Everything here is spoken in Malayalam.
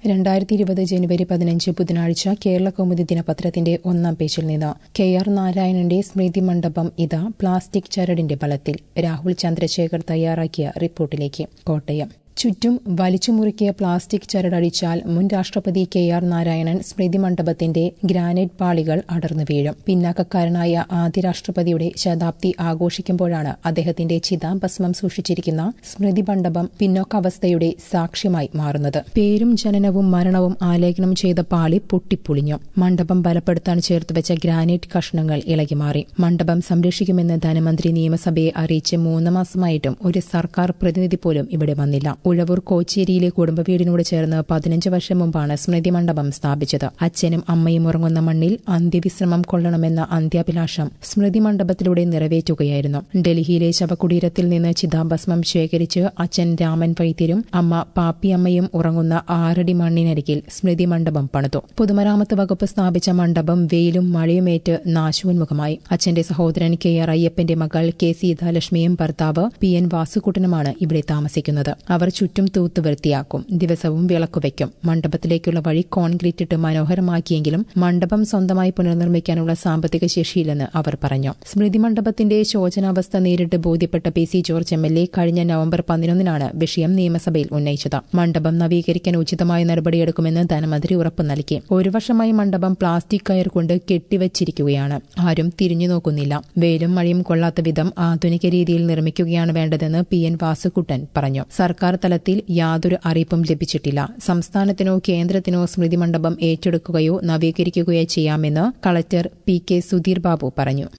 രണ്ടായിരത്തി ഇരുപത് ജനുവരി പതിനഞ്ച് ബുധനാഴ്ച കേരള കൗമുദി ദിനപത്രത്തിന്റെ ഒന്നാം പേജിൽ നിന്ന് കെ ആർ നാരായണന്റെ സ്മൃതി മണ്ഡപം ഇതാ പ്ലാസ്റ്റിക് ചരടിന്റെ ബലത്തിൽ രാഹുൽ ചന്ദ്രശേഖർ തയ്യാറാക്കിയ റിപ്പോർട്ടിലേക്ക് കോട്ടയം ചുറ്റും വലിച്ചുമുറുക്കിയ പ്ലാസ്റ്റിക് ചരടടിച്ചാൽ മുൻ രാഷ്ട്രപതി കെ ആർ നാരായണൻ സ്മൃതി മണ്ഡപത്തിന്റെ ഗ്രാനൈറ്റ് പാളികൾ അടർന്നു വീഴും പിന്നാക്കക്കാരനായ ആദ്യ രാഷ്ട്രപതിയുടെ ശതാബ്ദി ആഘോഷിക്കുമ്പോഴാണ് അദ്ദേഹത്തിന്റെ ചിതാഭസ്മം സൂക്ഷിച്ചിരിക്കുന്ന സ്മൃതി മണ്ഡപം പിന്നോക്കാവസ്ഥയുടെ സാക്ഷ്യമായി മാറുന്നത് പേരും ജനനവും മരണവും ആലേഖനം ചെയ്ത പാളി പൊട്ടിപ്പൊളിഞ്ഞു മണ്ഡപം ബലപ്പെടുത്താൻ ചേർത്തുവെച്ച ഗ്രാനൈറ്റ് കഷ്ണങ്ങൾ ഇളകി മാറി മണ്ഡപം സംരക്ഷിക്കുമെന്ന് ധനമന്ത്രി നിയമസഭയെ അറിയിച്ച് മൂന്ന് മാസമായിട്ടും ഒരു സർക്കാർ പ്രതിനിധി പോലും ഇവിടെ വന്നില്ല ഉഴവൂർ കോച്ചേരിയിലെ കുടുംബ വീടിനോട് ചേർന്ന് പതിനഞ്ച് വർഷം മുമ്പാണ് സ്മൃതി മണ്ഡപം സ്ഥാപിച്ചത് അച്ഛനും അമ്മയും ഉറങ്ങുന്ന മണ്ണിൽ അന്ത്യവിശ്രമം കൊള്ളണമെന്ന അന്ത്യാഭിലാഷം സ്മൃതി മണ്ഡപത്തിലൂടെ നിറവേറ്റുകയായിരുന്നു ഡൽഹിയിലെ ശവകുടീരത്തിൽ നിന്ന് ചിതാഭസ്മം ശേഖരിച്ച് അച്ഛൻ രാമൻ വൈദ്യരും അമ്മ പാപ്പിയമ്മയും ഉറങ്ങുന്ന ആറടി മണ്ണിനരികിൽ സ്മൃതി മണ്ഡപം പണിതു പൊതുമരാമത്ത് വകുപ്പ് സ്ഥാപിച്ച മണ്ഡപം വെയിലും മഴയുമേറ്റ് നാശോന്മുഖമായി അച്ഛന്റെ സഹോദരൻ കെ ആർ അയ്യപ്പന്റെ മകൾ കെ സീതാലക്ഷ്മിയും ഭർത്താവ് പി എൻ വാസുക്കുട്ടനുമാണ് ഇവിടെ താമസിക്കുന്നത് അവർ ചുറ്റും തൂത്ത് വൃത്തിയാക്കും ദിവസവും വിളക്കുവയ്ക്കും മണ്ഡപത്തിലേക്കുള്ള വഴി കോൺക്രീറ്റ് ഇട്ട് മനോഹരമാക്കിയെങ്കിലും മണ്ഡപം സ്വന്തമായി പുനർനിർമ്മിക്കാനുള്ള സാമ്പത്തിക ശേഷിയില്ലെന്ന് അവർ പറഞ്ഞു സ്മൃതി മണ്ഡപത്തിന്റെ ശോചനാവസ്ഥ നേരിട്ട് ബോധ്യപ്പെട്ട P C George M L A കഴിഞ്ഞ നവംബർ പതിനൊന്നിനാണ് വിഷയം നിയമസഭയിൽ ഉന്നയിച്ചത് മണ്ഡപം നവീകരിക്കാൻ ഉചിതമായ നടപടിയെടുക്കുമെന്ന് ധനമന്ത്രി ഉറപ്പു നൽകി ഒരു വർഷമായി മണ്ഡപം പ്ലാസ്റ്റിക് കയർ കൊണ്ട് കെട്ടിവച്ചിരിക്കുകയാണ് ആരും തിരിഞ്ഞു നോക്കുന്നില്ല വെയിലും മഴയും കൊള്ളാത്ത വിധം ആധുനിക രീതിയിൽ നിർമ്മിക്കുകയാണ് വേണ്ടതെന്ന് പി എൻ വാസുക്കുട്ടൻ പറഞ്ഞു സർക്കാർ തലത്തിൽ യാതൊരു അറിയിപ്പും ലഭിച്ചിട്ടില്ല സംസ്ഥാനത്തിനോ കേന്ദ്രത്തിനോ സ്മൃതി മണ്ഡപം ഏറ്റെടുക്കുകയോ നവീകരിക്കുകയോ ചെയ്യാമെന്ന് collector P K Sudheer Babu പറഞ്ഞു